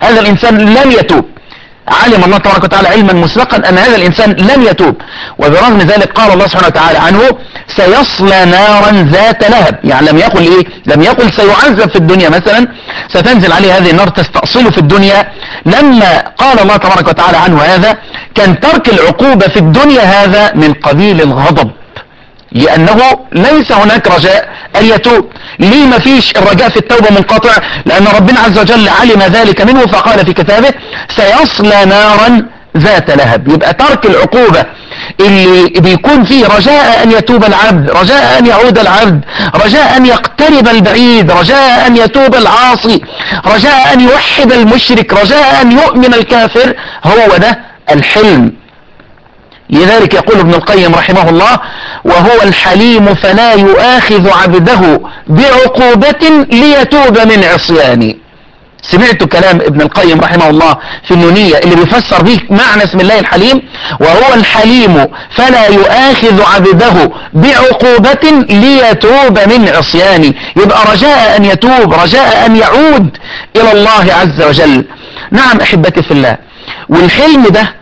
هذا الانسان لن يتوب علم الله تبارك وتعالى علما مسبقا ان هذا الانسان لن يتوب وبرغم ذلك قال الله سبحانه وتعالى عنه سيصلى نارا ذات لهب يعني لم يقل ايه لم يقل سيعذب في الدنيا مثلا ستنزل عليه هذه النار تستأصله في الدنيا لما قال الله تبارك وتعالى عنه هذا كان ترك العقوبة في الدنيا هذا من قبيل الغضب لأنه ليس هناك رجاء أن يتوب ليه ما فيش الرجاء في التوبة منقطع لأن ربنا عز وجل علم ذلك منه فقال في كتابه سيصلى نارا ذات لهب يبقى ترك العقوبة اللي بيكون فيه رجاء أن يتوب العبد رجاء أن يعود العبد رجاء أن يقترب البعيد رجاء أن يتوب العاصي رجاء أن يوحد المشرك رجاء أن يؤمن الكافر هو ده الحلم لذلك يقول ابن القيم رحمه الله وهو الحليم فلا يؤاخذ عبده بعقوبة ليتوب من عصيانه سمعت كلام ابن القيم رحمه الله في النونية اللي بيفسر به معنى اسم الله الحليم وهو الحليم فلا يؤاخذ عبده بعقوبة ليتوب من عصيانه يبقى رجاء أن يتوب رجاء أن يعود إلى الله عز وجل نعم أحبتي في الله والحلم ده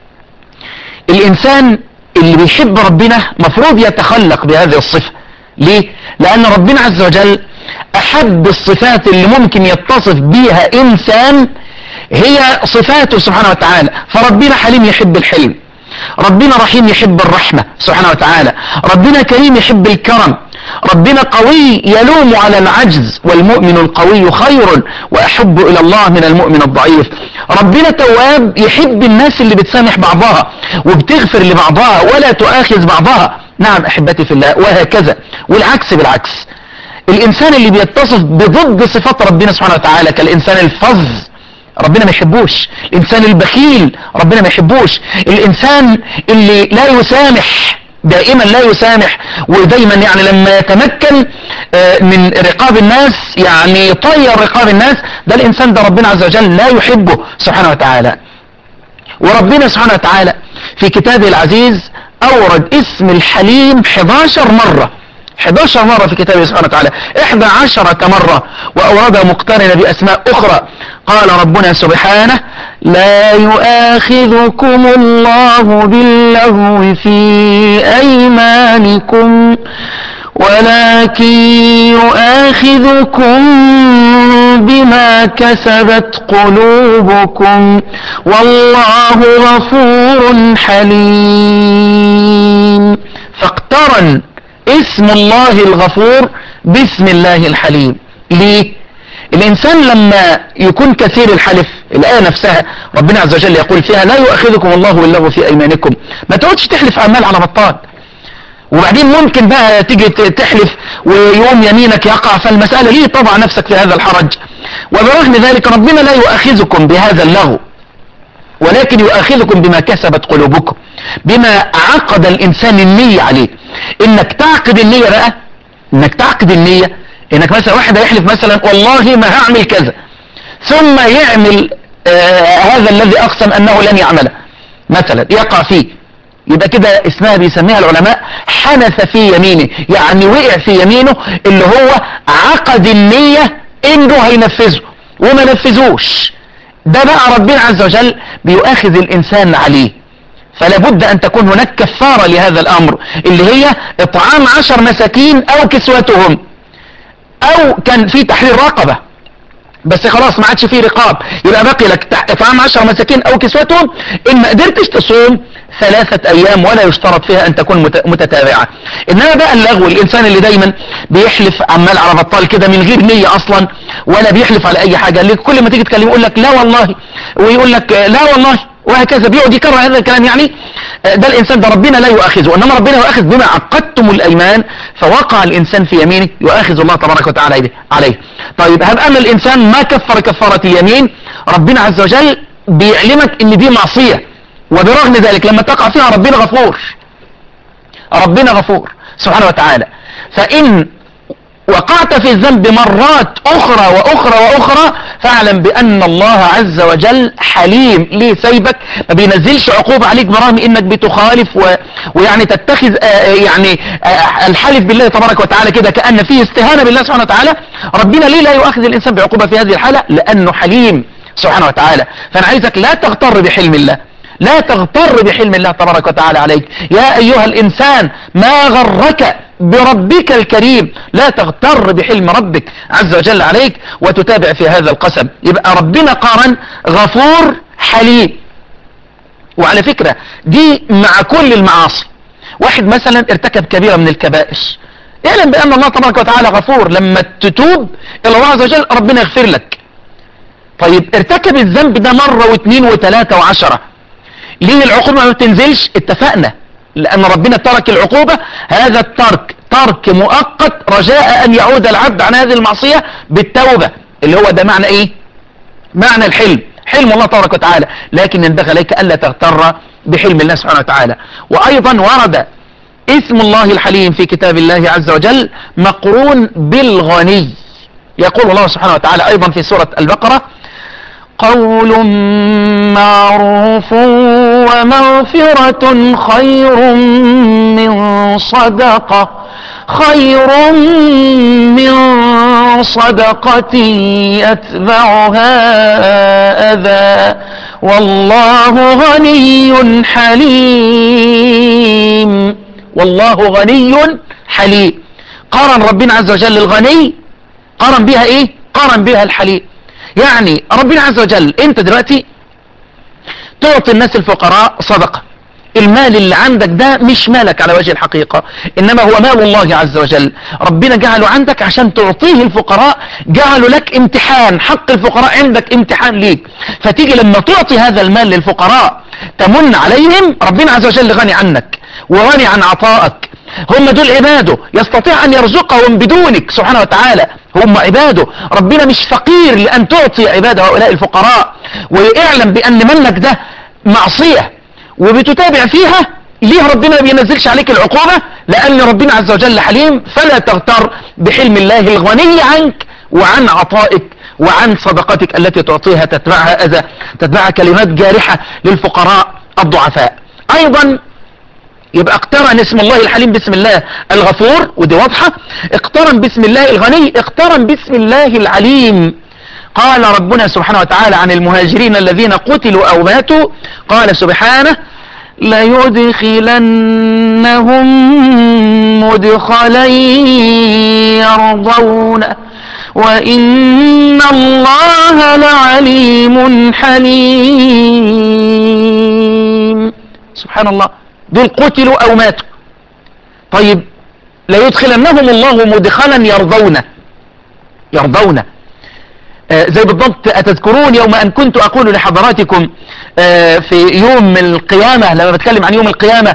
الإنسان اللي بيحب ربنا مفروض يتخلق بهذه الصفة ليه؟ لأن ربنا عز وجل أحب الصفات اللي ممكن يتصف بيها إنسان هي صفاته سبحانه وتعالى فربنا حليم يحب الحلم ربنا رحيم يحب الرحمة سبحانه وتعالى ربنا كريم يحب الكرم ربنا قوي يلوم على العجز والمؤمن القوي خير وأحب إلى الله من المؤمن الضعيف ربنا تواب يحب الناس اللي بتسامح بعضها وبتغفر لبعضها ولا تؤاخذ بعضها نعم أحبتي في الله وهكذا والعكس بالعكس الإنسان اللي بيتصف بضد صفات ربنا سبحانه وتعالى كالإنسان الفظ ربنا ما يحبوش الإنسان البخيل ربنا ما يحبوش الإنسان اللي لا يسامح دائما لا يسامح ودايما يعني لما يتمكن من رقاب الناس يعني يطير رقاب الناس ده الإنسان ده ربنا عز وجل لا يحبه سبحانه وتعالى وربنا سبحانه وتعالى في كتابه العزيز أورد اسم الحليم 11 مرة 11 مرة في كتابه سبحانه وتعالى 11 مرة وأوردها مقترنة بأسماء أخرى قال ربنا سبحانه لا يؤاخذكم الله باللغو في أيمانكم ولكن يؤاخذكم بما كسبت قلوبكم والله غفور حليم فاقترن اسم الله الغفور باسم الله الحليم ليه الإنسان لما يكون كثير الحلف الآية نفسها ربنا عز وجل يقول فيها لا يؤخذكم الله باللغو في أيمانكم ما تقعدش تحلف أعمال على بطال وبعدين ممكن بقى تيجي تحلف ويوم يمينك يقع فالمسألة ليه طبع نفسك في هذا الحرج وبرغم ذلك ربنا لا يؤخذكم بهذا اللغو ولكن يؤخذكم بما كسبت قلوبكم بما عقد الإنسان النية عليه انك تعقد النية بقى انك تعقد النية انك مثلا واحد هيحلف مثلا والله ما هعمل كذا ثم يعمل آه هذا الذي اقسم انه لن يعمله مثلا يقع فيه يبقى كده اسمها بيسميها العلماء حنث في يمينه يعني وقع في يمينه اللي هو عقد النية انه هينفذه وما نفذوش ده بقى ربنا عز وجل بيؤاخذ الانسان عليه فلا بد ان تكون هناك كفارة لهذا الامر اللي هي اطعام عشر مساكين او كسوتهم او كان في تحرير رقبة بس خلاص ما عادش فيه رقاب يبقى باقي لك اطعام عشر مساكين او كسوتهم ان ما قدرتش تصوم ثلاثة ايام ولا يشترط فيها ان تكون متتابعة انما بقى اللغو الانسان اللي دايما بيحلف عمال على بطال كده من غير نية اصلا ولا بيحلف على اي حاجة اللي كل ما تيجي تكلمه يقول لك لا والله ويقول لك لا والله وهكذا بيقعد يكرر هذا الكلام يعني ده الانسان ده ربنا لا يؤاخذه انما ربنا يؤاخذ بما عقدتم الايمان فوقع الانسان في يمينه يؤاخذ الله تبارك وتعالى عليه طيب هب ان الانسان ما كفر كفارة اليمين ربنا عز وجل بيعلمك ان دي معصية وبرغم ذلك لما تقع فيها ربنا غفور ربنا غفور سبحانه وتعالى فان وقعت في الذنب مرات أخرى وأخرى وأخرى فاعلم بأن الله عز وجل حليم ليه سيبك ما بينزلش عقوبة عليك برغم إنك بتخالف و... ويعني تتخذ آآ يعني آآ الحلف بالله تبارك وتعالى كده كأن فيه استهانة بالله سبحانه وتعالى ربنا ليه لا يؤاخذ الإنسان بعقوبة في هذه الحالة لأنه حليم سبحانه وتعالى فانا عايزك لا تغتر بحلم الله لا تغتر بحلم الله تبارك وتعالى عليك يا ايها الانسان ما غرك بربك الكريم لا تغتر بحلم ربك عز وجل عليك وتتابع في هذا القسم يبقى ربنا قارن غفور حليم وعلى فكرة دي مع كل المعاصي واحد مثلا ارتكب كبيرة من الكبائر اعلم بأن الله تبارك وتعالى غفور لما تتوب إلى الله عز وجل ربنا يغفر لك طيب ارتكب الذنب ده مرة واثنين وثلاثة وعشرة ليه العقوبة ما بتنزلش اتفقنا لأن ربنا ترك العقوبة هذا الترك ترك مؤقت رجاء أن يعود العبد عن هذه المعصية بالتوبة اللي هو ده معنى ايه معنى الحلم حلم الله تبارك وتعالى لكن ينبغي عليك ألا تغتر بحلم الله سبحانه وتعالى وأيضا ورد اسم الله الحليم في كتاب الله عز وجل مقرون بالغني يقول الله سبحانه وتعالى أيضا في سورة البقرة قول معروف ومغفرة خير من صدقة خير من صدقة يتبعها أذى والله غني حليم والله غني حليم قارن ربنا عز وجل الغني قارن بها ايه قارن بها الحليم يعني ربنا عز وجل انت دلوقتي تعطي الناس الفقراء صدقة المال اللي عندك ده مش مالك على وجه الحقيقة انما هو مال الله عز وجل ربنا جعله عندك عشان تعطيه الفقراء جعله لك امتحان حق الفقراء عندك امتحان ليك فتيجي لما تعطي هذا المال للفقراء تمن عليهم ربنا عز وجل غني عنك وغني عن عطائك هم دول عباده يستطيع ان يرزقهم بدونك سبحانه وتعالى هم عباده ربنا مش فقير لان تعطي عباد هؤلاء الفقراء واعلم بان منك ده معصية وبتتابع فيها ليه ربنا ما بينزلش عليك العقوبة لان ربنا عز وجل حليم فلا تغتر بحلم الله الغني عنك وعن عطائك وعن صدقتك التي تعطيها تتبعها اذى تتبعها كلمات جارحة للفقراء الضعفاء ايضا يبقى اقترن اسم الله الحليم باسم الله الغفور ودي واضحة اقترن باسم الله الغني اقترن باسم الله العليم قال ربنا سبحانه وتعالى عن المهاجرين الذين قتلوا او ماتوا قال سبحانه ليدخلنهم مدخلا يرضون وإن الله لعليم حليم سبحان الله دول قتلوا او ماتوا طيب لا يدخلنهم الله مدخلا يرضون يرضون آه زي بالضبط أتذكرون يوم أن كنت أقول لحضراتكم آه في يوم القيامة لما بتكلم عن يوم القيامة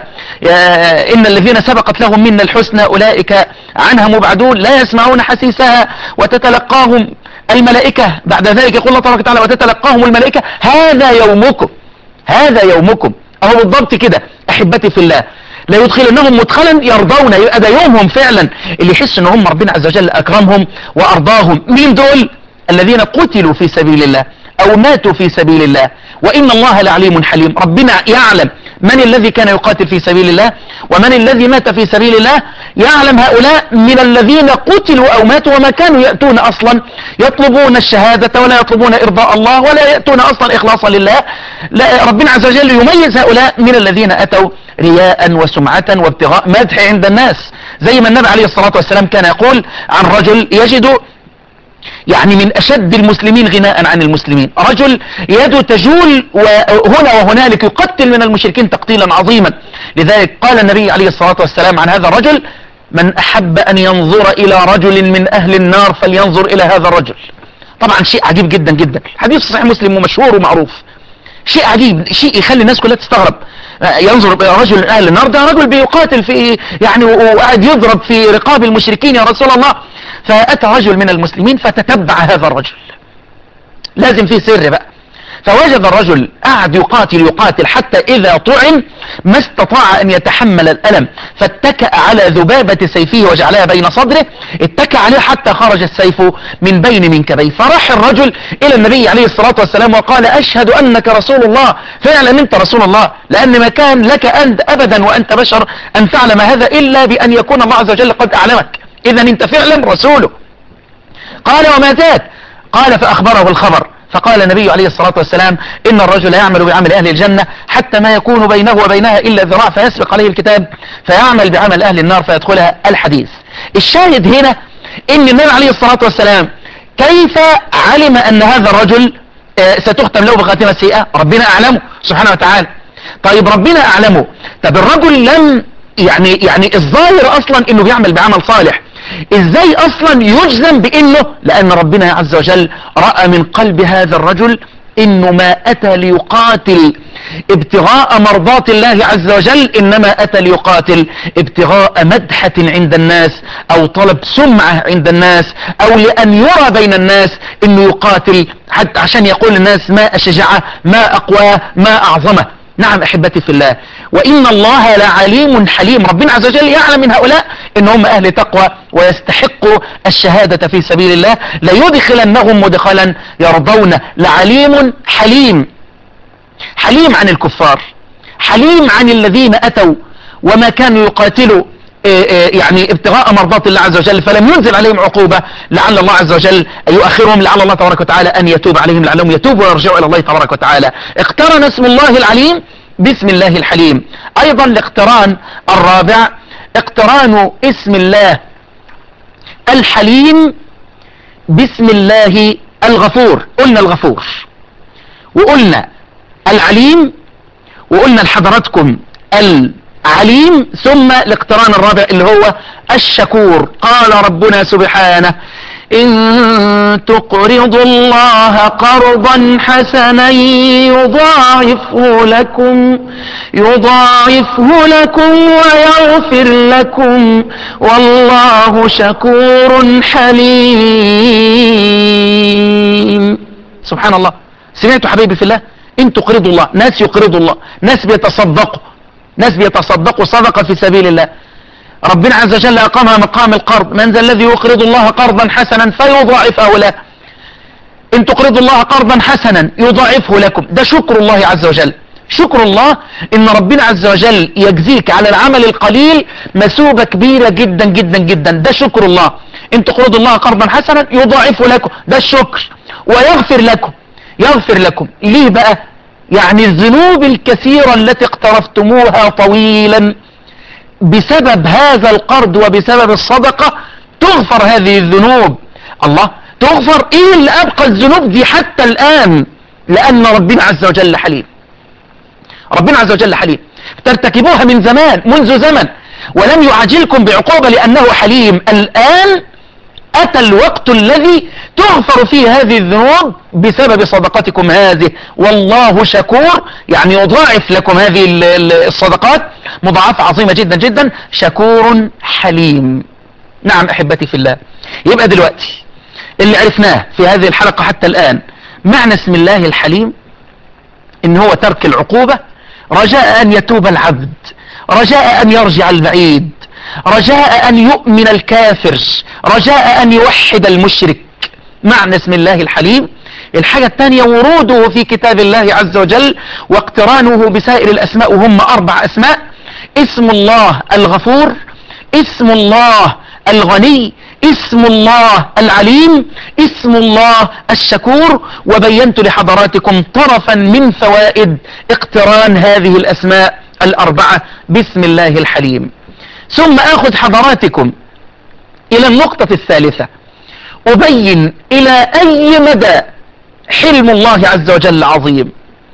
آه إن الذين سبقت لهم منا الحسنى أولئك عنها مبعدون لا يسمعون حسيسها وتتلقاهم الملائكة بعد ذلك يقول الله تبارك وتعالى وتتلقاهم الملائكة هذا يومكم هذا يومكم اهو بالضبط كده احبتي في الله لا يدخلنهم مدخلا يرضون يبقى ده يومهم فعلا اللي يحس ان هم ربنا عز وجل اكرمهم وارضاهم مين دول الذين قتلوا في سبيل الله او ماتوا في سبيل الله وان الله لعليم حليم ربنا يعلم من الذي كان يقاتل في سبيل الله ومن الذي مات في سبيل الله يعلم هؤلاء من الذين قتلوا او ماتوا وما كانوا يأتون اصلا يطلبون الشهادة ولا يطلبون ارضاء الله ولا يأتون اصلا اخلاصا لله لا ربنا عز وجل يميز هؤلاء من الذين اتوا رياء وسمعة وابتغاء مدح عند الناس زي ما النبي عليه الصلاة والسلام كان يقول عن رجل يجد يعني من أشد المسلمين غناء عن المسلمين رجل يده تجول وهنا وهنالك يقتل من المشركين تقتيلا عظيما لذلك قال النبي عليه الصلاة والسلام عن هذا الرجل من أحب أن ينظر إلى رجل من أهل النار فلينظر إلى هذا الرجل طبعا شيء عجيب جدا جدا حديث صحيح مسلم ومشهور ومعروف شيء عجيب شيء يخلي الناس كلها تستغرب ينظر الى رجل من اهل النار ده رجل بيقاتل في يعني وقاعد يضرب في رقاب المشركين يا رسول الله فاتى رجل من المسلمين فتتبع هذا الرجل لازم فيه سر بقى فوجد الرجل قعد يقاتل يقاتل حتى اذا طعن ما استطاع ان يتحمل الالم فاتكأ على ذبابة سيفه وجعلها بين صدره اتكأ عليه حتى خرج السيف من بين منكبيه فراح الرجل الى النبي عليه الصلاة والسلام وقال اشهد انك رسول الله فعلا انت رسول الله لان ما كان لك انت ابدا وانت بشر ان تعلم هذا الا بان يكون الله عز وجل قد اعلمك اذا انت فعلا رسوله قال وما زاد قال فاخبره الخبر فقال النبي عليه الصلاة والسلام إن الرجل يعمل بعمل أهل الجنة حتى ما يكون بينه وبينها إلا ذراع فيسبق عليه الكتاب فيعمل بعمل أهل النار فيدخلها الحديث الشاهد هنا إن النبي عليه الصلاة والسلام كيف علم أن هذا الرجل آه، ستختم له بخاتمة سيئة ربنا أعلمه سبحانه وتعالى طيب ربنا أعلمه طب الرجل لم يعني يعني الظاهر أصلا إنه بيعمل بعمل صالح ازاي اصلا يجزم بانه لان ربنا عز وجل رأى من قلب هذا الرجل انه ما اتى ليقاتل ابتغاء مرضات الله عز وجل انما اتى ليقاتل ابتغاء مدحة عند الناس او طلب سمعة عند الناس او لان يرى بين الناس انه يقاتل حتى عشان يقول الناس ما اشجعه ما اقواه ما اعظمه نعم احبتي في الله وان الله لعليم حليم ربنا عز وجل يعلم من هؤلاء ان هم اهل تقوى ويستحقوا الشهادة في سبيل الله ليدخلنهم مدخلا يرضون لعليم حليم حليم عن الكفار حليم عن الذين اتوا وما كانوا يقاتلوا إيه إيه يعني ابتغاء مرضات الله عز وجل فلم ينزل عليهم عقوبة لعل الله عز وجل أن يؤخرهم لعل الله تبارك وتعالى أن يتوب عليهم لعلهم يتوبوا ويرجعوا إلى الله تبارك وتعالى اقترن اسم الله العليم باسم الله الحليم أيضا الاقتران الرابع اقتران اسم الله الحليم باسم الله الغفور قلنا الغفور وقلنا العليم وقلنا لحضراتكم العليم ثم الاقتران الرابع اللي هو الشكور قال ربنا سبحانه إن تقرضوا الله قرضا حسنا يضاعفه لكم يضاعفه لكم ويغفر لكم والله شكور حليم سبحان الله سمعتوا حبيبي في الله إن تقرضوا الله ناس يقرضوا الله ناس بيتصدقوا ناس بيتصدقوا صدقة في سبيل الله ربنا عز وجل أقامها مقام القرض من ذا الذي يقرض الله قرضا حسنا فيضاعفه له إن تقرضوا الله قرضا حسنا يضاعفه لكم ده شكر الله عز وجل شكر الله إن ربنا عز وجل يجزيك على العمل القليل مسوبة كبيرة جدا جدا جدا ده شكر الله إن تقرضوا الله قرضا حسنا يضاعفه لكم ده الشكر ويغفر لكم يغفر لكم ليه بقى يعني الذنوب الكثيرة التي اقترفتموها طويلا بسبب هذا القرض وبسبب الصدقة تغفر هذه الذنوب الله تغفر ايه اللي ابقى الذنوب دي حتى الان لان ربنا عز وجل حليم ربنا عز وجل حليم ترتكبوها من زمان منذ زمن ولم يعجلكم بعقوبة لانه حليم الان اتى الوقت الذي تغفر فيه هذه الذنوب بسبب صدقتكم هذه والله شكور يعني يضاعف لكم هذه الصدقات مضاعفة عظيمة جدا جدا شكور حليم نعم احبتي في الله يبقى دلوقتي اللي عرفناه في هذه الحلقة حتى الان معنى اسم الله الحليم ان هو ترك العقوبة رجاء ان يتوب العبد رجاء ان يرجع البعيد رجاء ان يؤمن الكافر رجاء ان يوحد المشرك معنى اسم الله الحليم الحاجة الثانية وروده في كتاب الله عز وجل واقترانه بسائر الاسماء وهم اربع اسماء اسم الله الغفور اسم الله الغني اسم الله العليم اسم الله الشكور وبينت لحضراتكم طرفا من فوائد اقتران هذه الاسماء الاربعة باسم الله الحليم ثم اخذ حضراتكم الى النقطة الثالثة ابين الى اي مدى حلم الله عز وجل عظيم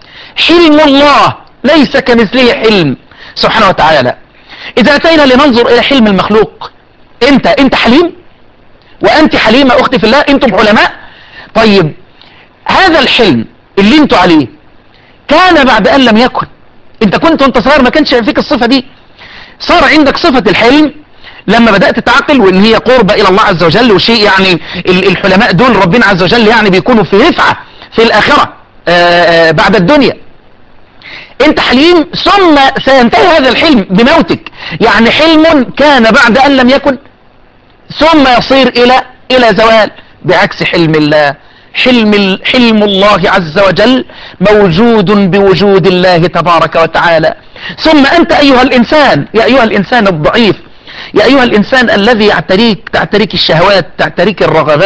حلم الله ليس كمثله حلم سبحانه وتعالى اذا اتينا لننظر الى حلم المخلوق انت انت حليم وانت حليمة اختي في الله انتم علماء طيب هذا الحلم اللي انتوا عليه كان بعد ان لم يكن انت كنت وانت صغير ما كانش فيك الصفة دي صار عندك صفة الحلم لما بدأت تعقل وان هي قربة الى الله عز وجل وشيء يعني الحلماء دول ربنا عز وجل يعني بيكونوا في رفعة في الاخرة آآ آآ بعد الدنيا انت حليم ثم سينتهي هذا الحلم بموتك يعني حلم كان بعد ان لم يكن ثم يصير الى الى زوال بعكس حلم الله حلم حلم الله عز وجل موجود بوجود الله تبارك وتعالى ثم أنت أيها الإنسان يا أيها الإنسان الضعيف يا أيها الإنسان الذي يعتريك تعتريك الشهوات تعتريك الرغبات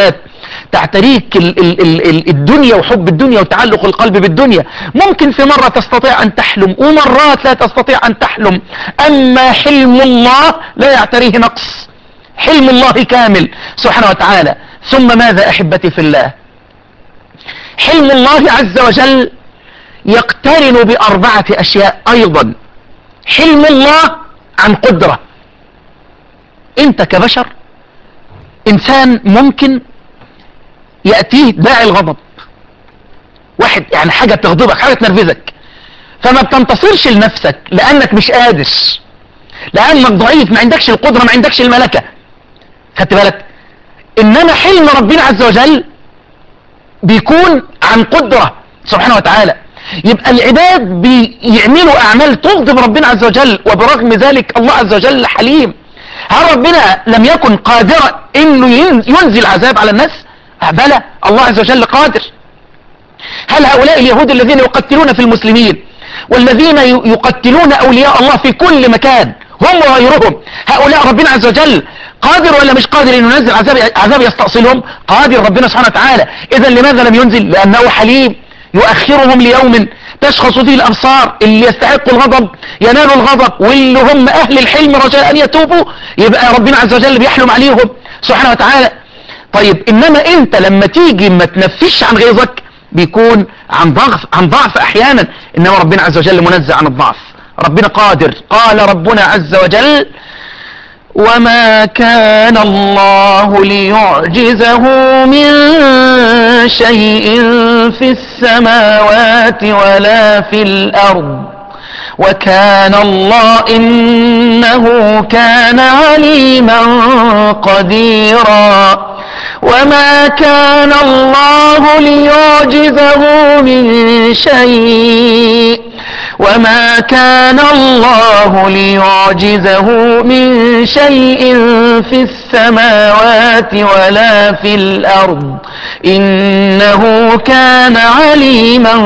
تعتريك ال ال ال ال الدنيا وحب الدنيا وتعلق القلب بالدنيا ممكن في مرة تستطيع أن تحلم ومرات لا تستطيع أن تحلم أما حلم الله لا يعتريه نقص حلم الله كامل سبحانه وتعالى ثم ماذا أحبتي في الله حلم الله عز وجل يقترن بأربعة أشياء أيضا حلم الله عن قدرة انت كبشر انسان ممكن يأتيه داعي الغضب واحد يعني حاجة تغضبك حاجة تنرفزك فما بتنتصرش لنفسك لانك مش قادر لانك ضعيف ما عندكش القدرة ما عندكش الملكة خدت بالك انما حلم ربنا عز وجل بيكون عن قدرة سبحانه وتعالى يبقى العباد بيعملوا اعمال تغضب ربنا عز وجل وبرغم ذلك الله عز وجل حليم هل ربنا لم يكن قادرا انه ينزل عذاب على الناس بلى الله عز وجل قادر هل هؤلاء اليهود الذين يقتلون في المسلمين والذين يقتلون اولياء الله في كل مكان هم وغيرهم هؤلاء ربنا عز وجل قادر ولا مش قادر انه ينزل عذاب عذاب يستأصلهم قادر ربنا سبحانه وتعالى اذا لماذا لم ينزل لانه حليم يؤخرهم ليوم تشخص فيه الابصار اللي يستحقوا الغضب ينالوا الغضب واللي هم اهل الحلم رجاء ان يتوبوا يبقى ربنا عز وجل بيحلم عليهم سبحانه وتعالى طيب انما انت لما تيجي ما تنفش عن غيظك بيكون عن ضعف عن ضعف احيانا انما ربنا عز وجل منزه عن الضعف ربنا قادر قال ربنا عز وجل وما كان الله ليعجزه من شيء في السماوات ولا في الأرض وكان الله إنه كان عليما قديرا وما كان الله ليعجزه من شيء وما كان الله ليعجزه من شيء في السماوات ولا في الأرض إنه كان عليما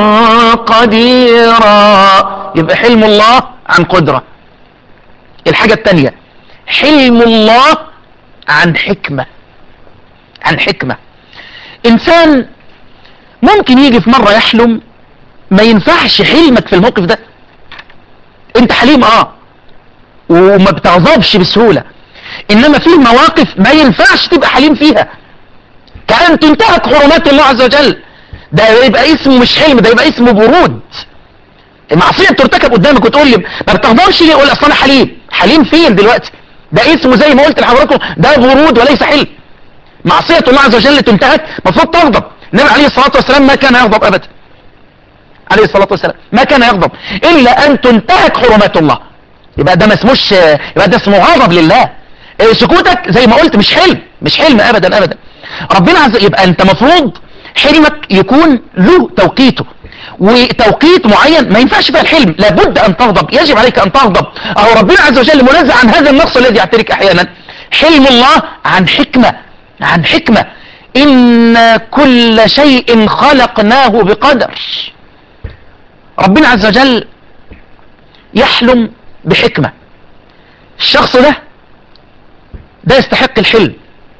قديرا يبقى حلم الله عن قدرة الحاجة التانية حلم الله عن حكمة عن حكمة إنسان ممكن يجي في مرة يحلم ما ينفعش حلمك في الموقف ده انت حليم اه وما بتغضبش بسهولة انما في مواقف ما ينفعش تبقى حليم فيها كأن تنتهك حرمات الله عز وجل ده يبقى اسمه مش حلم ده يبقى اسمه برود معصية ترتكب قدامك وتقول لي ما بتغضبش ليه يقول اصل انا حليم حليم فين دلوقتي ده اسمه زي ما قلت لحضراتكم ده برود وليس حلم معصية الله عز وجل تنتهك المفروض تغضب النبي عليه الصلاة والسلام ما كان يغضب ابدا عليه الصلاة والسلام ما كان يغضب إلا أن تنتهك حرمات الله يبقى ده ما اسموش يبقى ده اسمه غضب لله إيه سكوتك زي ما قلت مش حلم مش حلم أبدا أبدا ربنا عز يبقى أنت مفروض حلمك يكون له توقيته وتوقيت معين ما ينفعش فيها الحلم لابد أن تغضب يجب عليك أن تغضب أو ربنا عز وجل منزع عن هذا النقص الذي يعترك أحيانا حلم الله عن حكمة عن حكمة إن كل شيء خلقناه بقدر ربنا عز وجل يحلم بحكمة الشخص ده ده يستحق الحلم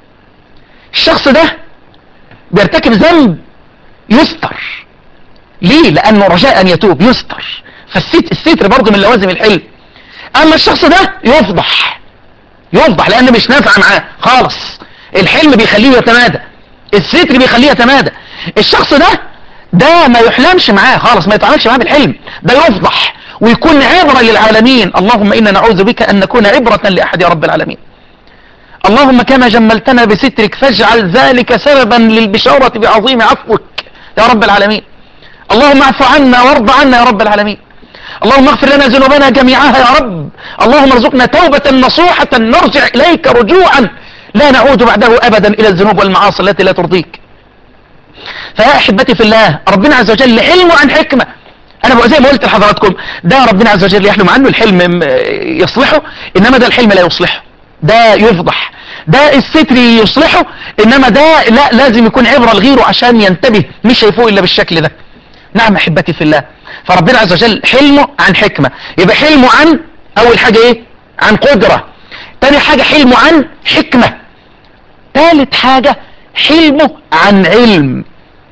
الشخص ده بيرتكب ذنب يستر ليه لانه رجاء ان يتوب يستر فالستر الستر برضه من لوازم الحلم اما الشخص ده يفضح يفضح لان مش نافع معاه خالص الحلم بيخليه يتمادى الستر بيخليه يتمادى الشخص ده ده ما يحلمش معاه خالص ما يتعاملش معاه بالحلم ده يفضح ويكون عبرة للعالمين اللهم إنا نعوذ بك أن نكون عبرة لأحد يا رب العالمين اللهم كما جملتنا بسترك فاجعل ذلك سببا للبشارة بعظيم عفوك يا رب العالمين اللهم اعف عنا وارض عنا يا رب العالمين اللهم اغفر لنا ذنوبنا جميعها يا رب اللهم ارزقنا توبة نصوحة نرجع إليك رجوعا لا نعود بعده أبدا إلى الذنوب والمعاصي التي لا ترضيك فيا احبتي في الله ربنا عز وجل حلمه عن حكمة انا بقى زي ما قلت لحضراتكم ده ربنا عز وجل يحلم عنه الحلم يصلحه انما ده الحلم لا يصلحه ده يفضح ده الستر يصلحه انما ده لا لازم يكون عبرة لغيره عشان ينتبه مش هيفوق الا بالشكل ده نعم احبتي في الله فربنا عز وجل حلمه عن حكمة يبقى حلمه عن اول حاجة ايه عن قدرة تاني حاجة حلمه عن حكمة تالت حاجة حلمه عن علم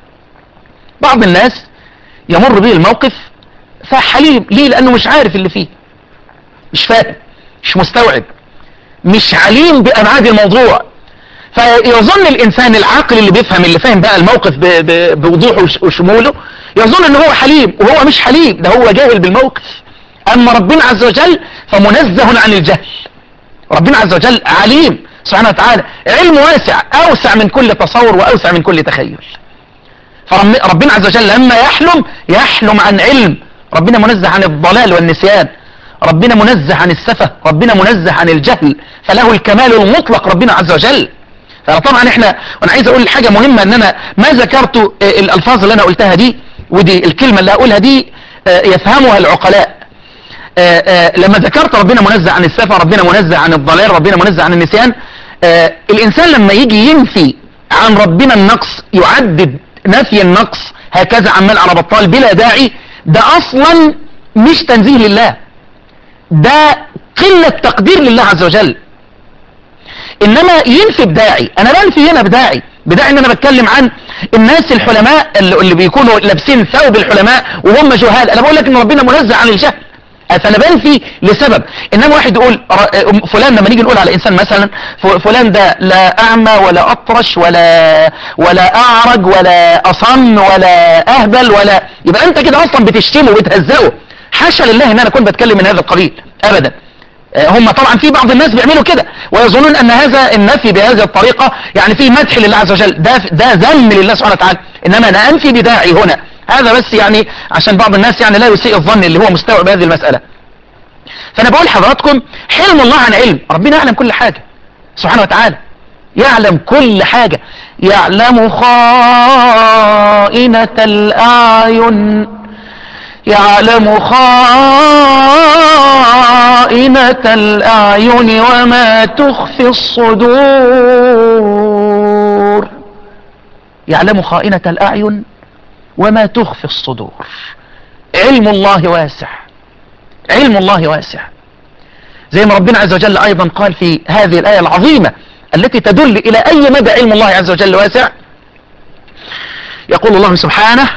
بعض الناس يمر به الموقف فحليم ليه لانه مش عارف اللي فيه مش فاهم مش مستوعب مش عليم بأبعاد الموضوع فيظن الإنسان العاقل اللي بيفهم اللي فاهم بقى الموقف ب- ب- بوضوحه وش- وشموله يظن ان هو حليم وهو مش حليم ده هو جاهل بالموقف أما ربنا عز وجل فمنزه عن الجهل ربنا عز وجل عليم سبحانه وتعالى علم واسع أوسع من كل تصور وأوسع من كل تخيل فربنا عز وجل لما يحلم يحلم عن علم ربنا منزه عن الضلال والنسيان ربنا منزه عن السفة ربنا منزه عن الجهل فله الكمال المطلق ربنا عز وجل فطبعا احنا وانا عايز اقول حاجة مهمة ان انا ما ذكرت آه، الالفاظ اللي انا قلتها دي ودي الكلمة اللي هقولها دي آه، يفهمها العقلاء آه، آه، لما ذكرت ربنا منزه عن السفة ربنا منزه عن الضلال ربنا منزه عن النسيان آه، الانسان لما يجي ينفي عن ربنا النقص يعدد نفي النقص هكذا عمال على بطال بلا داعي ده اصلا مش تنزيه لله ده قلة تقدير لله عز وجل انما ينفي بداعي انا بنفي هنا بداعي بداعي ان انا بتكلم عن الناس الحلماء اللي اللي بيكونوا لابسين ثوب الحلماء وهم جهال انا بقول لك ان ربنا منزه عن الجهل فانا بنفي لسبب انما واحد يقول ر- فلان لما نيجي نقول على انسان مثلا ف- فلان ده لا اعمى ولا اطرش ولا ولا اعرج ولا اصم ولا اهبل ولا يبقى انت كده اصلا بتشتمه وبتهزقه حاشا لله ان انا اكون بتكلم من هذا القبيل ابدا آه، هم طبعا في بعض الناس بيعملوا كده ويظنون ان هذا النفي بهذه الطريقة يعني فيه مدح لله عز وجل ده ده ذم لله سبحانه وتعالى انما انا انفي بداعي هنا هذا بس يعني عشان بعض الناس يعني لا يسيء الظن اللي هو مستوعب هذه المسألة فانا بقول لحضراتكم حلم الله عن علم ربنا يعلم كل حاجة سبحانه وتعالى يعلم كل حاجة يعلم خائنة الأعين يعلم خائنة الأعين وما تخفي الصدور يعلم خائنة الأعين وما تخفي الصدور علم الله واسع علم الله واسع زي ما ربنا عز وجل أيضا قال في هذه الآية العظيمة التي تدل إلى أي مدى علم الله عز وجل واسع يقول الله سبحانه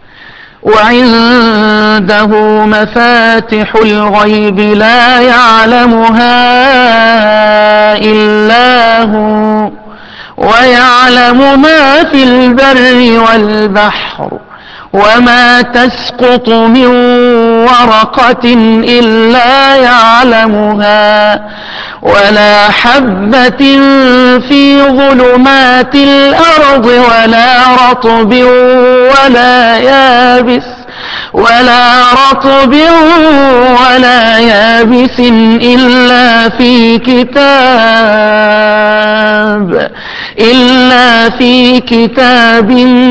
وعنده مفاتح الغيب لا يعلمها إلا هو ويعلم ما في البر والبحر وما تسقط من ورقة إلا يعلمها ولا حبة في ظلمات الأرض ولا رطب ولا يابس ولا رطب ولا يابس إلا في كتاب إلا في كتاب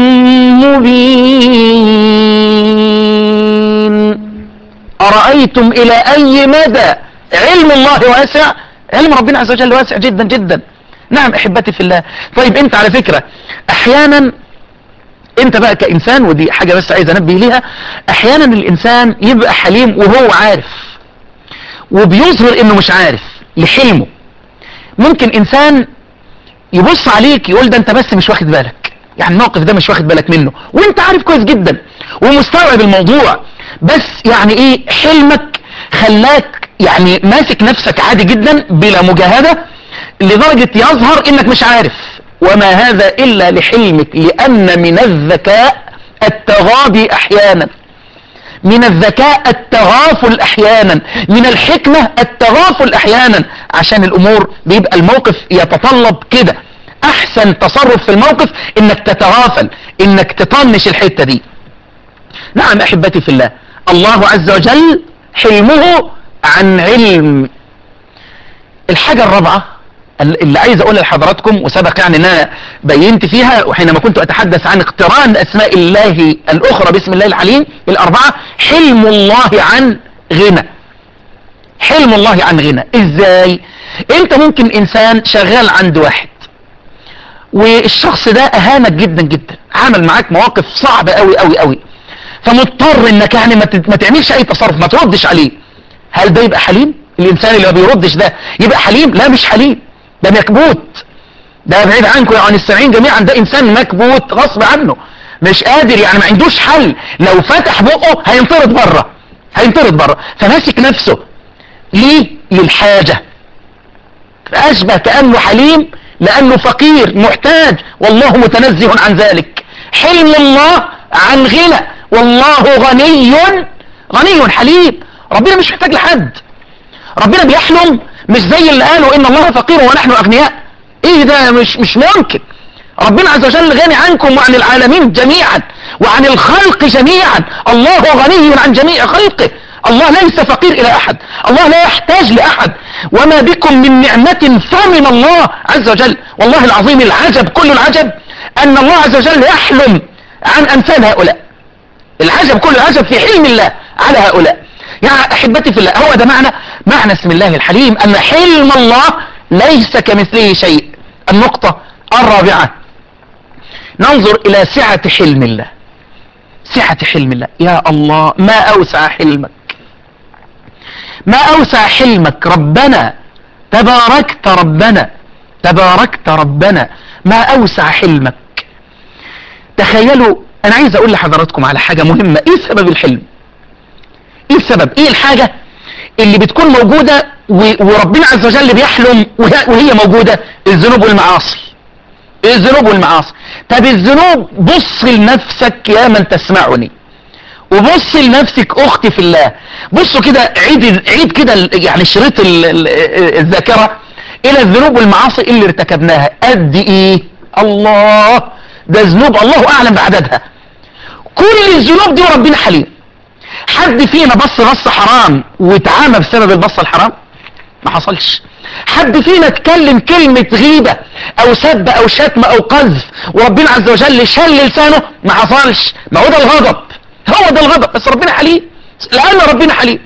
مبين أرأيتم إلى أي مدى علم الله واسع علم ربنا عز وجل واسع جدا جدا نعم أحبتي في الله طيب أنت على فكرة أحيانا أنت بقى كإنسان ودي حاجة بس عايز أنبه ليها أحيانا الإنسان يبقى حليم وهو عارف وبيظهر إنه مش عارف لحلمه ممكن إنسان يبص عليك يقول ده أنت بس مش واخد بالك يعني الموقف ده مش واخد بالك منه وانت عارف كويس جدا ومستوعب الموضوع بس يعني ايه حلمك خلاك يعني ماسك نفسك عادي جدا بلا مجاهدة لدرجة يظهر انك مش عارف وما هذا الا لحلمك لان من الذكاء التغاضي احيانا من الذكاء التغافل احيانا من الحكمة التغافل احيانا عشان الامور بيبقى الموقف يتطلب كده احسن تصرف في الموقف انك تتغافل انك تطنش الحتة دي نعم احبتي في الله الله عز وجل حلمه عن علم الحاجة الرابعة اللي عايز اقولها لحضراتكم وسبق يعني ان انا بينت فيها وحينما كنت اتحدث عن اقتران اسماء الله الاخرى باسم الله العليم الاربعة حلم الله عن غنى حلم الله عن غنى ازاي انت ممكن انسان شغال عند واحد والشخص ده اهانك جدا جدا عمل معاك مواقف صعبة قوي قوي قوي فمضطر انك يعني ما ما تعملش اي تصرف ما تردش عليه هل ده يبقى حليم الانسان اللي ما بيردش ده يبقى حليم لا مش حليم ده مكبوت ده بعيد عنكم عن السامعين جميعا ده انسان مكبوت غصب عنه مش قادر يعني ما عندوش حل لو فتح بقه هينطرد بره هينطرد بره فماسك نفسه ليه للحاجة فأشبه كأنه حليم لأنه فقير محتاج والله متنزه عن ذلك حلم الله عن غنى والله غني غني حليم ربنا مش محتاج لحد ربنا بيحلم مش زي اللي قالوا ان الله فقير ونحن اغنياء ايه ده مش مش ممكن ربنا عز وجل غني عنكم وعن العالمين جميعا وعن الخلق جميعا الله غني عن جميع خلقه الله ليس فقير الى احد الله لا يحتاج لاحد وما بكم من نعمة فمن الله عز وجل والله العظيم العجب كل العجب ان الله عز وجل يحلم عن امثال هؤلاء العجب كل العجب في حلم الله على هؤلاء يا احبتي في الله هو ده معنى معنى اسم الله الحليم ان حلم الله ليس كمثله شيء النقطة الرابعة ننظر الى سعة حلم الله سعة حلم الله يا الله ما اوسع حلمك ما اوسع حلمك ربنا تباركت ربنا تباركت ربنا ما اوسع حلمك تخيلوا انا عايز اقول لحضراتكم على حاجة مهمة ايه سبب الحلم ايه السبب ايه الحاجة اللي بتكون موجودة وربنا عز وجل بيحلم وهي موجودة الذنوب والمعاصي الذنوب والمعاصي طب الذنوب بص لنفسك يا من تسمعني وبص لنفسك اختي في الله بصوا كده عيد عيد كده يعني شريط الذاكرة الى الذنوب والمعاصي اللي ارتكبناها قد ايه الله ده ذنوب الله اعلم بعددها كل الذنوب دي وربنا حليم حد فينا بص بص حرام واتعامى بسبب البص الحرام ما حصلش حد فينا اتكلم كلمة غيبة او سب او شتم او قذف وربنا عز وجل شل لسانه ما حصلش ما هو ده الغضب هو ده الغضب بس ربنا حليم لان ربنا حليم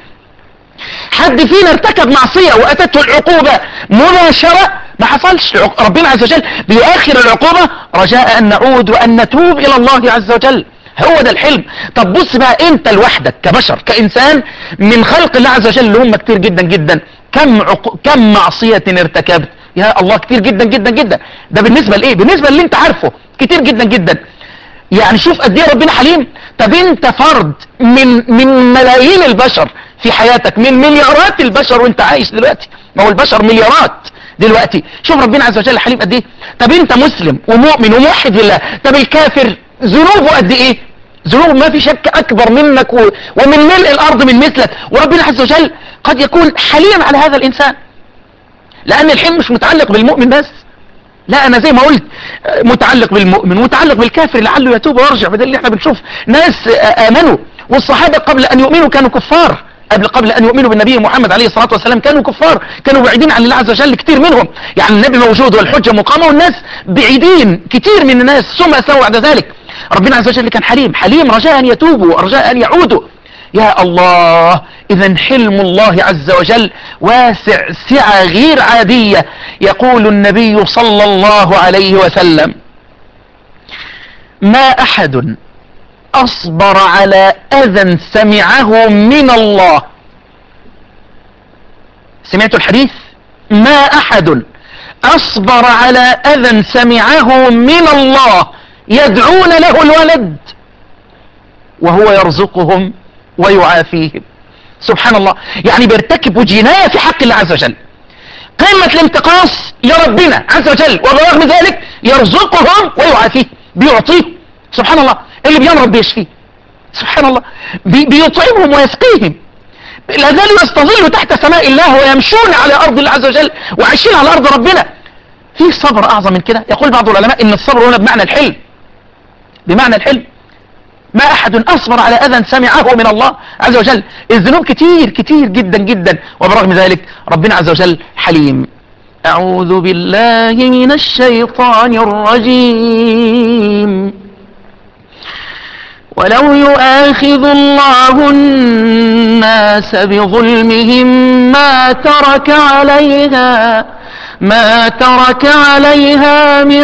حد فينا ارتكب معصية واتته العقوبة مباشرة ما حصلش ربنا عز وجل بيؤخر العقوبة رجاء ان نعود وان نتوب الى الله عز وجل هو ده الحلم طب بص بقى انت لوحدك كبشر كانسان من خلق الله عز وجل اللي هم كتير جدا جدا كم عق... كم معصية ارتكبت يا الله كتير جدا جدا جدا ده بالنسبة لايه بالنسبة اللي انت عارفه كتير جدا جدا يعني شوف قد ايه ربنا حليم طب انت فرد من من ملايين البشر في حياتك من مليارات البشر وانت عايش دلوقتي ما هو البشر مليارات دلوقتي شوف ربنا عز وجل حليم قد ايه طب انت مسلم ومؤمن وموحد لله طب الكافر ذنوبه قد ايه ذنوب ما في شك اكبر منك و... ومن ملء الارض من مثلك وربنا عز وجل قد يكون حليم على هذا الانسان لان الحلم مش متعلق بالمؤمن بس لا انا زي ما قلت متعلق بالمؤمن ومتعلق بالكافر لعله يتوب ويرجع بدل اللي احنا بنشوف ناس امنوا والصحابة قبل ان يؤمنوا كانوا كفار قبل قبل ان يؤمنوا بالنبي محمد عليه الصلاة والسلام كانوا كفار كانوا بعيدين عن الله عز وجل كتير منهم يعني النبي موجود والحجة مقامة والناس بعيدين كتير من الناس ثم اسلموا بعد ذلك ربنا عز وجل كان حليم حليم رجاء ان يتوبوا رجاء ان يعودوا يا الله اذا حلم الله عز وجل واسع سعة غير عادية يقول النبي صلى الله عليه وسلم ما احد اصبر على اذى سمعه من الله سمعتوا الحديث ما احد اصبر على اذى سمعه من الله يدعون له الولد وهو يرزقهم ويعافيهم سبحان الله يعني بيرتكبوا جناية في حق الله عز وجل قمة الانتقاص لربنا عز وجل وبرغم ذلك يرزقهم ويعافيهم بيعطيهم سبحان الله اللي بيمرض بيشفيه سبحان الله بي بيطعمهم ويسقيهم لا زالوا يستظلوا تحت سماء الله ويمشون على أرض الله عز وجل وعايشين على أرض ربنا في صبر أعظم من كده يقول بعض العلماء إن الصبر هنا بمعنى الحلم بمعنى الحلم ما أحد أصبر على أذى سمعه من الله عز وجل الذنوب كتير كتير جدا جدا وبرغم ذلك ربنا عز وجل حليم أعوذ بالله من الشيطان الرجيم ولو يؤاخذ الله الناس بظلمهم ما ترك عليها ما ترك عليها من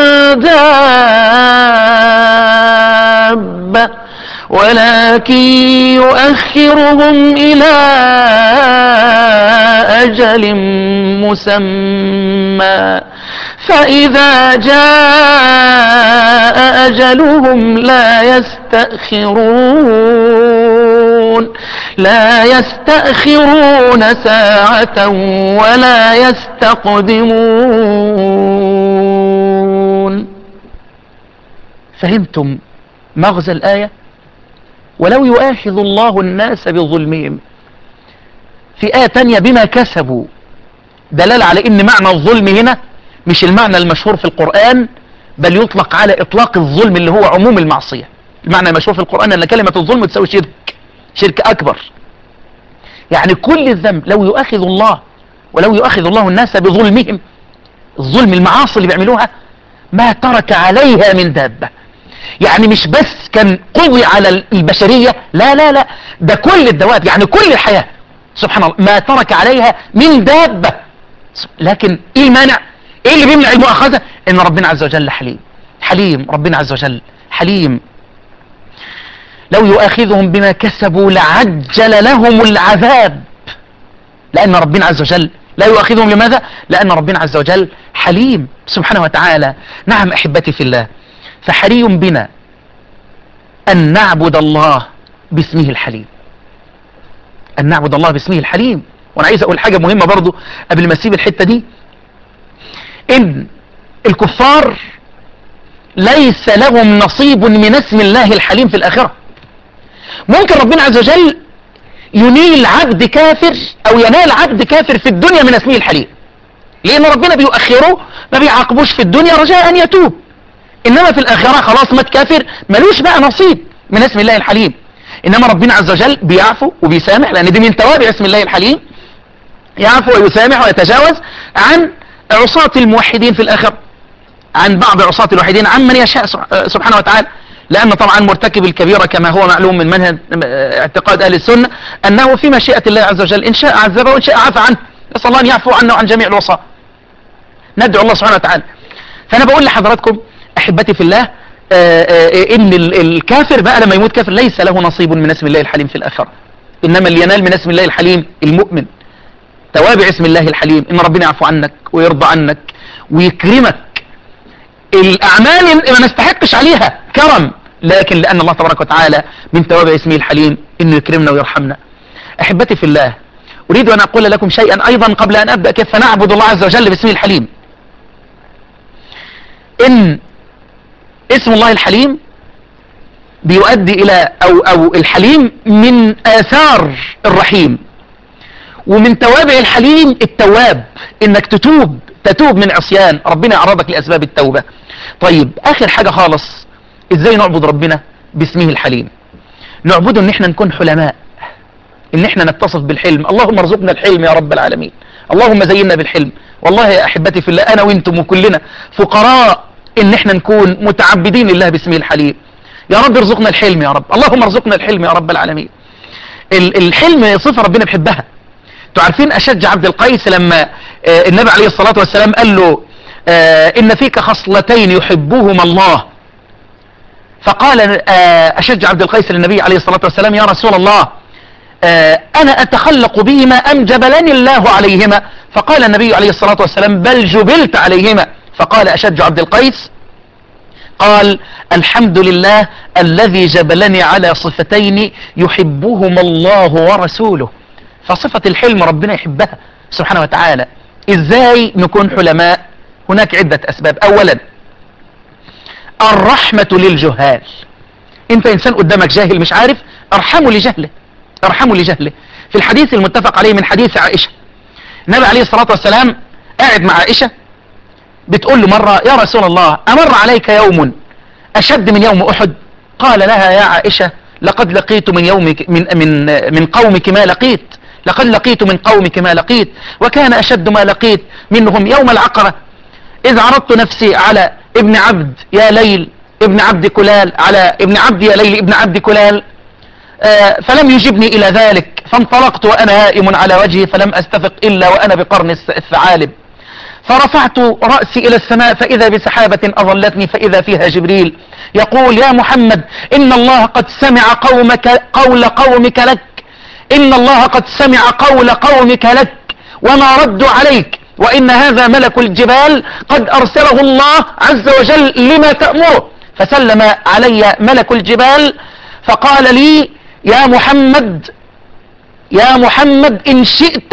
دابة ولكن يؤخرهم إلى أجل مسمى فإذا جاء أجلهم لا يستأخرون لا يستأخرون ساعة ولا يستقدمون فهمتم مغزى الآية ولو يؤاخذ الله الناس بظلمهم في آية تانية بما كسبوا دلالة على ان معنى الظلم هنا مش المعنى المشهور في القرآن بل يطلق على اطلاق الظلم اللي هو عموم المعصية المعنى المشهور في القرآن ان كلمة الظلم تساوي شرك شرك اكبر يعني كل الذنب لو يؤاخذ الله ولو يؤاخذ الله الناس بظلمهم الظلم المعاصي اللي بيعملوها ما ترك عليها من دابة يعني مش بس كان قضي على البشرية لا لا لا ده كل الدواب يعني كل الحياة سبحان الله ما ترك عليها من دابة لكن ايه المانع ايه اللي بيمنع المؤاخذة ان ربنا عز وجل حليم حليم ربنا عز وجل حليم لو يؤاخذهم بما كسبوا لعجل لهم العذاب لأن ربنا عز وجل لا يؤاخذهم لماذا لأن ربنا عز وجل حليم سبحانه وتعالى نعم أحبتي في الله فحري بنا أن نعبد الله باسمه الحليم أن نعبد الله باسمه الحليم وأنا عايز أقول حاجة مهمة برضو قبل ما أسيب الحتة دي إن الكفار ليس لهم نصيب من اسم الله الحليم في الآخرة ممكن ربنا عز وجل ينيل عبد كافر او ينال عبد كافر في الدنيا من اسمه الحليم لان ربنا بيؤخره ما بيعاقبوش في الدنيا رجاء ان يتوب انما في الاخرة خلاص مات كافر ملوش بقى نصيب من اسم الله الحليم انما ربنا عز وجل بيعفو وبيسامح لان دي من توابع اسم الله الحليم يعفو ويسامح ويتجاوز عن عصاة الموحدين في الاخرة عن بعض عصاة الوحيدين عن من يشاء سبحانه وتعالى لأن طبعا مرتكب الكبيرة كما هو معلوم من منهج اعتقاد أهل السنة أنه في مشيئة الله عز وجل إن شاء عذبه وإن شاء عفى عنه نسأل الله أن يعفو عنه وعن جميع الوصاة ندعو الله سبحانه وتعالى فأنا بقول لحضراتكم أحبتي في الله آآ آآ إن الكافر بقى لما يموت كافر ليس له نصيب من اسم الله الحليم في الآخرة إنما اللي ينال من اسم الله الحليم المؤمن توابع اسم الله الحليم إن ربنا يعفو عنك ويرضى عنك ويكرمك الأعمال ما نستحقش عليها كرم لكن لأن الله تبارك وتعالى من توابع اسمه الحليم إنه يكرمنا ويرحمنا أحبتي في الله أريد أن أقول لكم شيئا أيضا قبل أن أبدأ كيف نعبد الله عز وجل باسمه الحليم إن اسم الله الحليم بيؤدي إلى أو, أو الحليم من آثار الرحيم ومن توابع الحليم التواب إنك تتوب تتوب من عصيان ربنا يعرضك لأسباب التوبة طيب آخر حاجة خالص ازاي نعبد ربنا باسمه الحليم نعبده ان احنا نكون حلماء ان احنا نتصف بالحلم اللهم ارزقنا الحلم يا رب العالمين اللهم زينا بالحلم والله يا احبتي في الله انا وانتم وكلنا فقراء ان احنا نكون متعبدين لله باسمه الحليم يا رب ارزقنا الحلم يا رب اللهم ارزقنا الحلم يا رب العالمين الحلم صفة ربنا بيحبها انتوا عارفين اشج عبد القيس لما النبي عليه الصلاة والسلام قال له ان فيك خصلتين يحبهما الله فقال أشج عبد القيس للنبي عليه الصلاة والسلام يا رسول الله أنا أتخلق بهما أم جبلني الله عليهما فقال النبي عليه الصلاة والسلام بل جبلت عليهما فقال أشج عبد القيس قال الحمد لله الذي جبلني على صفتين يحبهما الله ورسوله فصفة الحلم ربنا يحبها سبحانه وتعالى ازاي نكون حلماء هناك عدة أسباب أولا الرحمة للجهال انت انسان قدامك جاهل مش عارف ارحمه لجهله ارحمه لجهله في الحديث المتفق عليه من حديث عائشة النبي عليه الصلاة والسلام قاعد مع عائشة بتقول له مرة يا رسول الله امر عليك يوم اشد من يوم احد قال لها يا عائشة لقد لقيت من يومك من من من قومك ما لقيت لقد لقيت من قومك ما لقيت وكان اشد ما لقيت منهم يوم العقرة اذ عرضت نفسي على ابن عبد يا ليل ابن عبد كلال على ابن عبد يا ليل ابن عبد كلال آه فلم يجبني الى ذلك فانطلقت وانا هائم على وجهي فلم استفق الا وانا بقرن الثعالب فرفعت رأسي الى السماء فاذا بسحابة اظلتني فاذا فيها جبريل يقول يا محمد ان الله قد سمع قومك قول قومك لك ان الله قد سمع قول قومك لك وما ردوا عليك وإن هذا ملك الجبال قد أرسله الله عز وجل لما تأمره فسلم علي ملك الجبال فقال لي يا محمد يا محمد إن شئت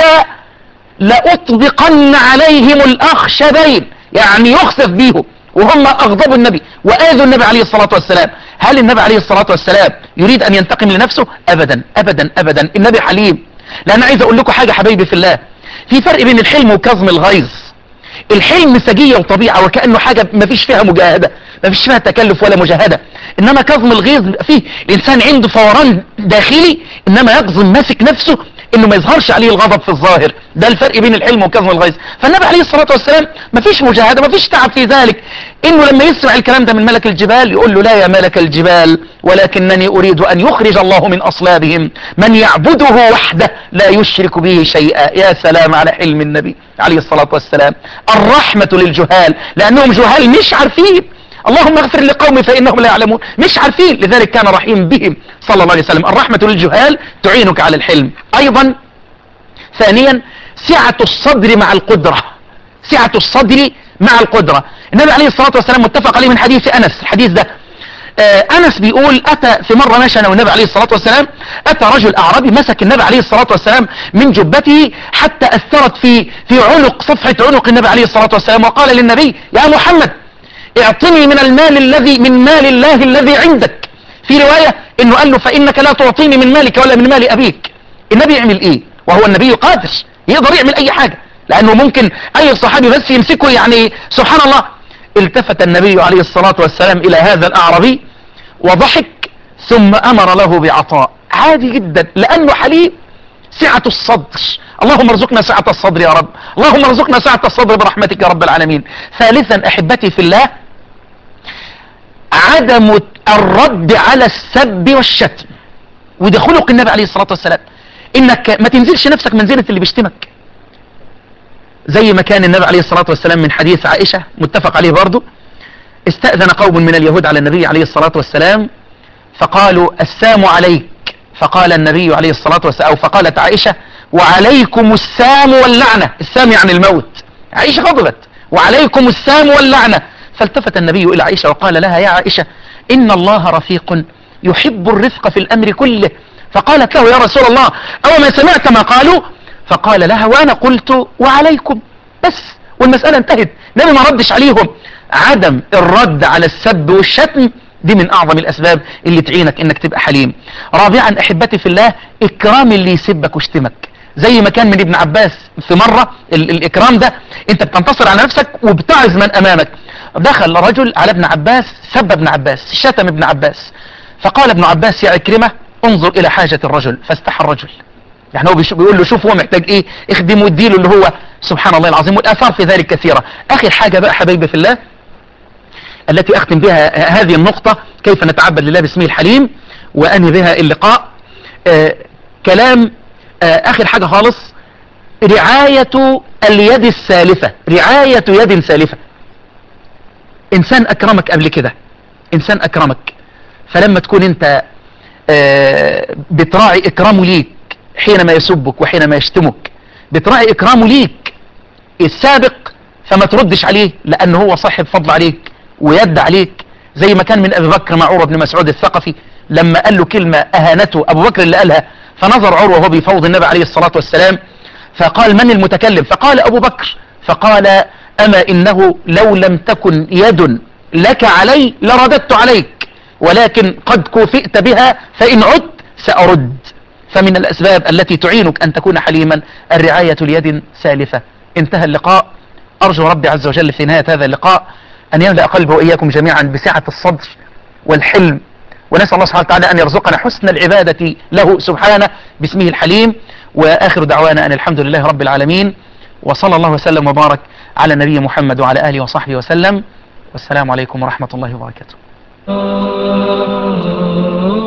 لأطبقن عليهم الأخشبين يعني يخسف بيهم وهم أغضبوا النبي وآذوا النبي عليه الصلاة والسلام هل النبي عليه الصلاة والسلام يريد أن ينتقم لنفسه أبدا أبدا أبدا النبي حليم لأن عايز أقول لكم حاجة حبايبي في الله في فرق بين الحلم وكظم الغيظ الحلم سجية وطبيعة وكأنه حاجة ما فيش فيها مجاهدة ما فيش فيها تكلف ولا مجاهدة انما كظم الغيظ بيبقى فيه الانسان عنده فوران داخلي انما يكظم ماسك نفسه انه ما يظهرش عليه الغضب في الظاهر ده الفرق بين الحلم وكظم الغيظ فالنبي عليه الصلاة والسلام ما فيش مجاهدة ما فيش تعب في ذلك انه لما يسمع الكلام ده من ملك الجبال يقول له لا يا ملك الجبال ولكنني اريد ان يخرج الله من اصلابهم من يعبده وحده لا يشرك به شيئا يا سلام على حلم النبي عليه الصلاة والسلام الرحمة للجهال لانهم جهال مش عارفين اللهم اغفر لقومي فانهم لا يعلمون مش عارفين لذلك كان رحيم بهم صلى الله عليه وسلم الرحمة للجهال تعينك على الحلم ايضا ثانيا سعة الصدر مع القدرة سعة الصدر مع القدرة النبي عليه الصلاة والسلام متفق عليه من حديث انس الحديث ده آه انس بيقول اتى في مرة ماشى انا والنبي عليه الصلاة والسلام اتى رجل اعرابي مسك النبي عليه الصلاة والسلام من جبته حتى اثرت في في عنق صفحة عنق النبي عليه الصلاة والسلام وقال للنبي يا محمد اعطني من المال الذي من مال الله الذي عندك في رواية انه قال له فانك لا تعطيني من مالك ولا من مال ابيك النبي يعمل ايه وهو النبي قادر يقدر يعمل اي حاجة لانه ممكن اي صحابي بس يمسكه يعني سبحان الله التفت النبي عليه الصلاة والسلام الى هذا الاعرابي وضحك ثم امر له بعطاء عادي جدا لانه حليم سعة الصدر اللهم ارزقنا سعة الصدر يا رب اللهم ارزقنا سعة الصدر برحمتك يا رب العالمين ثالثا احبتي في الله عدم الرد على السب والشتم وده خلق النبي عليه الصلاة والسلام انك ما تنزلش نفسك منزلة اللي بيشتمك زي ما كان النبي عليه الصلاة والسلام من حديث عائشة متفق عليه برضه استأذن قوم من اليهود على النبي عليه الصلاة والسلام فقالوا السام عليك فقال النبي عليه الصلاة والسلام أو فقالت عائشة وعليكم السام واللعنة السام يعني الموت عائشة غضبت وعليكم السام واللعنة فالتفت النبي إلى عائشة وقال لها يا عائشة إن الله رفيق يحب الرفق في الأمر كله فقالت له يا رسول الله أو ما سمعت ما قالوا فقال لها وأنا قلت وعليكم بس والمسألة انتهت النبي ما ردش عليهم عدم الرد على السب والشتم دي من اعظم الاسباب اللي تعينك انك تبقى حليم رابعا احبتي في الله اكرام اللي يسبك ويشتمك زي ما كان من ابن عباس في مرة ال الاكرام ده انت بتنتصر على نفسك وبتعز من امامك دخل رجل على ابن عباس سب ابن عباس شتم ابن عباس فقال ابن عباس يا اكرمة انظر الى حاجة الرجل فاستحى الرجل يعني هو بيقول له شوف هو محتاج ايه اخدمه واديله اللي هو سبحان الله العظيم والاثار في ذلك كثيرة اخر حاجة بقى حبايبي في الله التي اختم بها هذه النقطة كيف نتعبد لله باسمه الحليم وانهي بها اللقاء آه كلام آه اخر حاجة خالص رعاية اليد السالفة رعاية يد سالفة انسان اكرمك قبل كده انسان اكرمك فلما تكون انت آه بتراعي اكرامه ليك حينما يسبك وحينما يشتمك بتراعي اكرامه ليك السابق فما تردش عليه لان هو صاحب فضل عليك ويد عليك زي ما كان من ابي بكر مع عروه بن مسعود الثقفي لما قال له كلمة اهانته ابو بكر اللي قالها فنظر عروه وهو بيفوض النبي عليه الصلاة والسلام فقال من المتكلم فقال ابو بكر فقال اما انه لو لم تكن يد لك علي لرددت عليك ولكن قد كوفئت بها فان عدت سارد فمن الاسباب التي تعينك ان تكون حليما الرعاية ليد سالفة انتهى اللقاء ارجو ربي عز وجل في نهاية هذا اللقاء أن يملأ قلبه وإياكم جميعا بسعة الصدر والحلم ونسأل الله سبحانه وتعالى أن يرزقنا حسن العبادة له سبحانه باسمه الحليم وآخر دعوانا أن الحمد لله رب العالمين وصلى الله وسلم وبارك على النبي محمد وعلى آله وصحبه وسلم والسلام عليكم ورحمة الله وبركاته